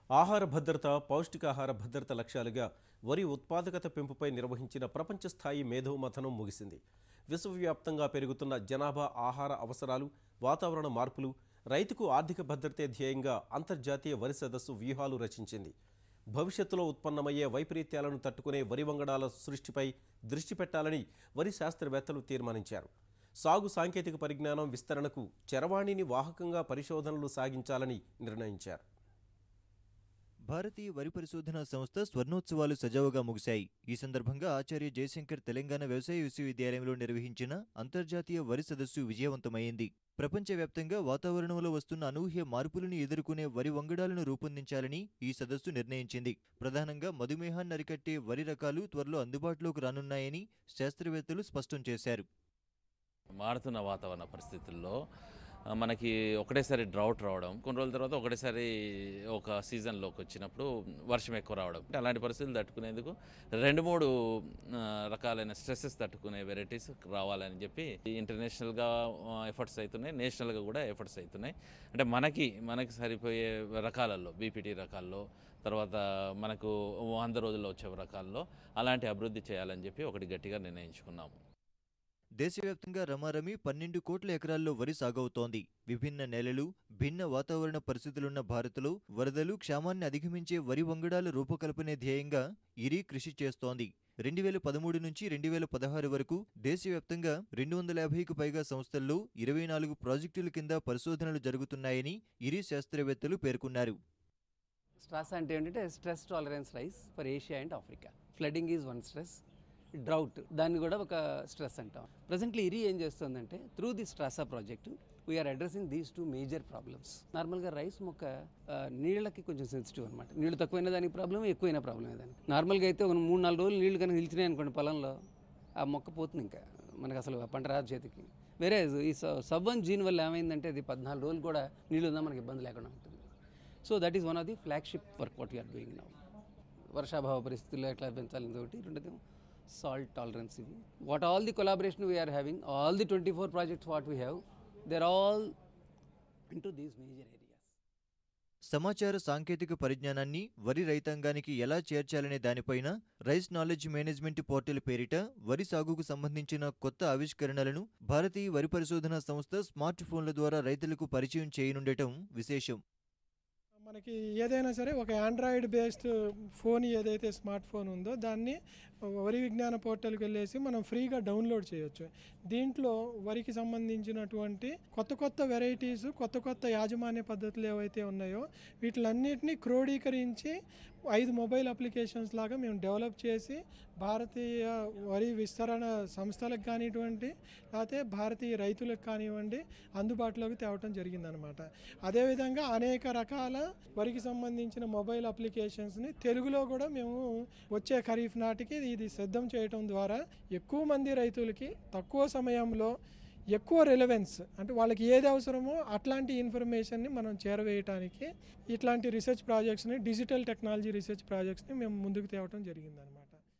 ఆహార భద్రత పౌష్టికాహార భద్రత లక్ష్యాలుగా వరి ఉత్పాదకత పెంపుపై నిర్వహించిన ప్రపంచ స్థాయి మేధో మథనం ముగిసింది విశ్వవ్యాప్తంగా పెరుగుతున్న జనాభా ఆహార అవసరాలు వాతావరణ మార్పులు రైతుకు ఆర్థిక భద్రతే ధ్యేయంగా అంతర్జాతీయ వరి సదస్సు వ్యూహాలు రచించింది భవిష్యత్తులో ఉత్పన్నమయ్యే వైపరీత్యాలను తట్టుకునే వరి వంగడాల సృష్టిపై దృష్టి పెట్టాలని వరి శాస్త్రవేత్తలు తీర్మానించారు సాగు సాంకేతిక పరిజ్ఞానం విస్తరణకు చరవాణిని వాహకంగా పరిశోధనలు సాగించాలని నిర్ణయించారు భారతీయ వరి పరిశోధన సంస్థ స్వర్ణోత్సవాలు సజావుగా ముగిశాయి ఈ సందర్భంగా ఆచార్య జయశంకర్ తెలంగాణ వ్యవసాయ విశ్వవిద్యాలయంలో నిర్వహించిన అంతర్జాతీయ వరి సదస్సు విజయవంతమైంది ప్రపంచవ్యాప్తంగా వాతావరణంలో వస్తున్న అనూహ్య మార్పులను ఎదుర్కొనే వరి వంగడాలను రూపొందించాలని ఈ సదస్సు నిర్ణయించింది ప్రధానంగా మధుమేహాన్ని అరికట్టే వరి రకాలు త్వరలో అందుబాటులోకి రానున్నాయని శాస్త్రవేత్తలు స్పష్టం చేశారు మారుతున్న వాతావరణ పరిస్థితుల్లో ఆ, మనకి ఒకటేసారి డ్రౌట్ రావడం కొన్ని రోజుల తర్వాత ఒకటేసారి ఒక సీజన్లోకి వచ్చినప్పుడు వర్షం ఎక్కువ రావడం అంటే అలాంటి పరిస్థితులు తట్టుకునేందుకు రెండు మూడు ఆ, రకాలైన స్ట్రెస్సెస్ తట్టుకునే వెరైటీస్ రావాలని చెప్పి ఇంటర్నేషనల్గా ఎఫర్ట్స్ అవుతున్నాయి నేషనల్గా కూడా ఎఫర్ట్స్ అవుతున్నాయి అంటే మనకి మనకి సరిపోయే రకాలలో బీపీటీ రకాల్లో తర్వాత మనకు వంద రోజుల్లో వచ్చే రకాల్లో అలాంటి అభివృద్ధి చేయాలని చెప్పి ఒకటి గట్టిగా నిర్ణయించుకున్నాము దేశవ్యాప్తంగా రమారమి పన్నెండు కోట్ల ఎకరాల్లో వరి సాగవుతోంది విభిన్న నేలలు భిన్న వాతావరణ పరిస్థితులున్న భారత్లో వరదలు క్షామాన్ని అధిగమించే వరి వంగడాల రూపకల్పనే ధ్యేయంగా ఇరీ కృషి చేస్తోంది రెండు వేల పదమూడు నుంచి రెండు వేల పదహారు వరకు దేశవ్యాప్తంగా రెండు వందల యాభైకు పైగా సంస్థల్లో ఇరవై నాలుగు ప్రాజెక్టుల కింద పరిశోధనలు జరుగుతున్నాయని ఇరీ శాస్త్రవేత్తలు పేర్కొన్నారు స్ట్రెస్ అంటే ఏంటంటే stress tolerance rice for Asia and Africa flooding is one stress drought దాన్ని కూడా ఒక స్ట్రెస్ అంటాం ప్రజెంట్లీ ఇరి ఏం చేస్తుందంటే through the STRASA project we are addressing these two major problems నార్మల్గా రైస్ మొక్క ఆ, నీళ్ళకి కొంచెం సెన్సిటివ్ అనమాట నీళ్ళు తక్కువైన దానికి ప్రాబ్లం ఎక్కువైన ప్రాబ్లం దానికి నార్మల్గా అయితే ఒక మూడు నాలుగు రోజులు నీళ్ళు కనుక నిలిచినాయి అనుకోండి పొలంలో ఆ మొక్క పోతుంది ఇంకా మనకు అసలు ఆ పంట రాదు చేతికి వేరే ఈ సబ్వన్ జీన్ వల్ల ఏమైందంటే అది పద్నాలుగు రోజులు కూడా నీళ్ళు ఉందా మనకి ఇబ్బంది లేకుండా ఉంటుంది so that is one of the flagship work what you are doing now వర్షాభావ పరిస్థితుల్లో ఎట్లా పెంచాలి ఒకటి రెండోది సాల్ట్ టాలరెన్స్ ఇది what all the collaboration we are having all the twenty four projects what we have there all into these major areas సమాచార సాంకేతిక పరిజ్ఞానాన్ని వరి రైతాంగానికి ఎలా చేర్చాలనే దానిపైన రైస్ నాలెడ్జ్ మేనేజ్మెంట్ పోర్టల్ పేరిట వరి సాగుకు సంబంధించిన కొత్త ఆవిష్కరణలను భారతీయ వరి పరిశోధన సంస్థ స్మార్ట్ ఫోన్ల ద్వారా రైతులకు పరిచయం చేయనుండటం విశేషం మనకి ఏదైనా సరే ఒక ఆండ్రాయిడ్ బేస్డ్ ఫోన్ ఏదైతే స్మార్ట్ ఫోన్ ఉందో దాన్ని వరి విజ్ఞాన పోర్టల్కి వెళ్ళేసి మనం ఫ్రీగా డౌన్లోడ్ చేయొచ్చు దీంట్లో వరికి సంబంధించినటువంటి కొత్త కొత్త వెరైటీస్ కొత్త కొత్త యాజమాన్య పద్ధతులు ఏవైతే ఉన్నాయో వీటిలన్నిటినీ క్రోడీకరించి ఐదు మొబైల్ అప్లికేషన్స్ లాగా మేము డెవలప్ చేసి భారతీయ వరి విస్తరణ సంస్థలకు కానివ్వండి లేకపోతే భారతీయ రైతులకు కానివ్వండి అందుబాటులోకి తేవటం జరిగిందనమాట అదేవిధంగా అనేక రకాల వరికి సంబంధించిన మొబైల్ అప్లికేషన్స్ని తెలుగులో కూడా మేము వచ్చే ఖరీఫ్ నాటికి ఇది సిద్ధం చేయటం ద్వారా ఎక్కువ మంది రైతులకి తక్కువ సమయంలో ఎక్కువ రెలవెన్స్ అంటే వాళ్ళకి ఏది అవసరమో అట్లాంటి ఇన్ఫర్మేషన్ని మనం చేరవేయటానికి ఇట్లాంటి రీసెర్చ్ ప్రాజెక్ట్స్ని డిజిటల్ టెక్నాలజీ రీసెర్చ్ ప్రాజెక్ట్స్ని మేము ముందుకు తేవటం జరిగిందనమాట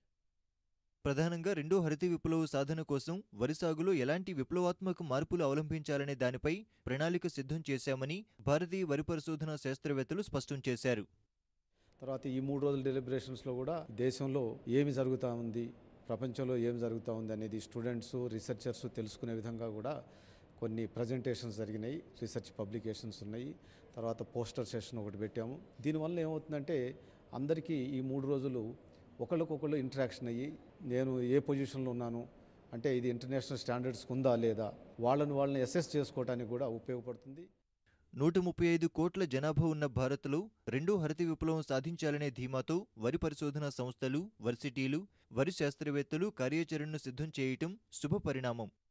ప్రధానంగా రెండో హరిత విప్లవ సాధన కోసం వరి సాగులో ఎలాంటి విప్లవాత్మక మార్పులు అవలంబించాలనే దానిపై ప్రణాళిక సిద్ధం చేశామని భారతీయ వరి పరిశోధన శాస్త్రవేత్తలు స్పష్టం చేశారు తర్వాత ఈ మూడు రోజుల డెలిబరేషన్స్లో కూడా దేశంలో ఏమి జరుగుతూ ఉంది ప్రపంచంలో ఏమి జరుగుతూ ఉంది అనేది స్టూడెంట్స్ రీసెర్చర్స్ తెలుసుకునే విధంగా కూడా కొన్ని ప్రజెంటేషన్స్ జరిగినాయి రీసెర్చ్ పబ్లికేషన్స్ ఉన్నాయి తర్వాత పోస్టర్ సెషన్ ఒకటి పెట్టాము దీనివల్ల ఏమవుతుందంటే అందరికీ ఈ మూడు రోజులు ఒకళ్ళకొకళ్ళు ఇంటరాక్షన్ అయ్యి నేను ఏ పొజిషన్లో ఉన్నాను అంటే ఇది ఇంటర్నేషనల్ స్టాండర్డ్స్కి ఉందా లేదా వాళ్ళని వాళ్ళని అసెస్ చేసుకోవడానికి కూడా ఉపయోగపడుతుంది నూట ముప్పై ఐదు కోట్ల జనాభా ఉన్న భారత్లో రెండో హరిత విప్లవం సాధించాలనే ధీమాతో వరి పరిశోధన సంస్థలు వర్సిటీలు వరి శాస్త్రవేత్తలు కార్యాచరణను సిద్ధం చేయటం శుభ పరిణామం